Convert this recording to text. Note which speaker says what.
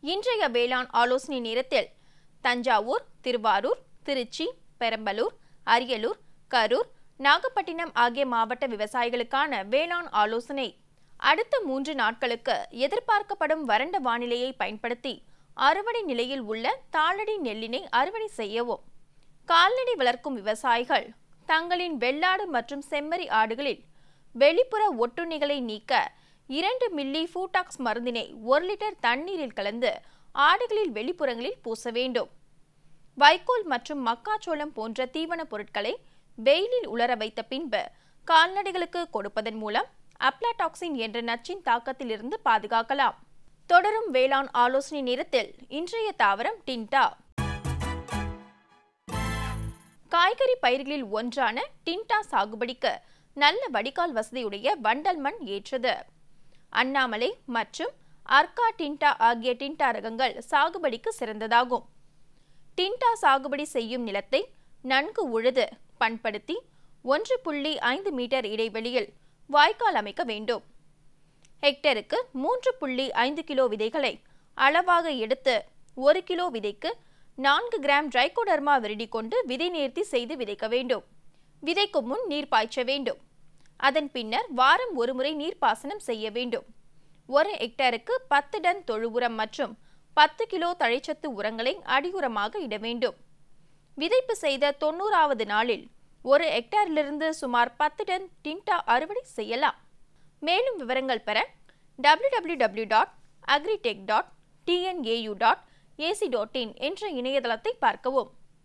Speaker 1: இன்றைய வேளாண் ஆலோசனை நேரத்தில் தஞ்சாவூர் திருவாரூர் திருச்சி பெரம்பலூர் அரியலூர் கரூர் நாகப்பட்டினம் ஆகிய மாவட்ட விவசாயிகளுக்கான வேளாண் ஆலோசனை அடுத்த மூன்று நாட்களுக்கு எதிர்பார்க்கப்படும் வறண்ட வானிலையை பயன்படுத்தி அறுவடை நிலையில் உள்ள தாளடி நெல்லினை அறுவடை செய்யவும் கால்நடை வளர்க்கும் விவசாயிகள் தங்களின் வெள்ளாடு மற்றும் செம்மறி ஆடுகளில் வெளிப்புற ஒட்டுண்ணிகளை நீக்க இரண்டு மில்லி ஃபூடாக்ஸ் மருந்தினை ஒரு லிட்டர் தண்ணீரில் கலந்து ஆடுகளில் வெளிப்புறங்களில் பூச வேண்டும் வைக்கோல் மற்றும் மக்காச்சோளம் போன்ற தீவனப் பொருட்களை வெயிலில் உலர வைத்த பின்பு கால்நடைகளுக்கு கொடுப்பதன் மூலம் அப்லாடாக்சின் என்ற நச்சின் தாக்கத்திலிருந்து பாதுகாக்கலாம் தொடரும் வேளாண் ஆலோசனை நேரத்தில் இன்றைய தாவரம் டின்டா காய்கறி பயிர்களில் ஒன்றான டின்டா சாகுபடிக்கு நல்ல வடிகால் வசதியுடைய வண்டல் மண் ஏற்றது அண்ணாமலை மற்றும் அர்கா டின்டா ஆகிய டின்டா ரகங்கள் சாகுபடிக்கு சிறந்ததாகும் டின்டா சாகுபடி செய்யும் நிலத்தை நன்கு உழுது பண்படுத்தி ஒன்று புள்ளி ஐந்து மீட்டர் இடைவெளியில் வாய்க்கால் அமைக்க வேண்டும் ஹெக்டருக்கு மூன்று புள்ளி ஐந்து கிலோ விதைகளை அளவாக எடுத்து ஒரு கிலோ விதைக்கு நான்கு கிராம் ட்ரைகோடர்மா விரிடி கொண்டு விதை நேர்த்தி செய்து விதைக்க வேண்டும் விதைக்கும் முன் நீர் பாய்ச்ச வேண்டும் அதன் பின்னர் வாரம் ஒருமுறை நீர்ப்பாசனம் செய்ய வேண்டும் ஒரு ஹெக்டருக்கு பத்து டன் தொழு உரம் மற்றும் பத்து கிலோ தழைச்சத்து உரங்களை அடியுரமாக இட வேண்டும் விதைப்பு செய்த தொண்ணூறாவது நாளில் ஒரு ஹெக்டேரிலிருந்து சுமார் பத்து டன் டின்டா அறுவடை செய்யலாம் மேலும் விவரங்கள் பெற W W W dot agritech dot TNAU dot AC dot in என்ற இணையதளத்தை பார்க்கவும்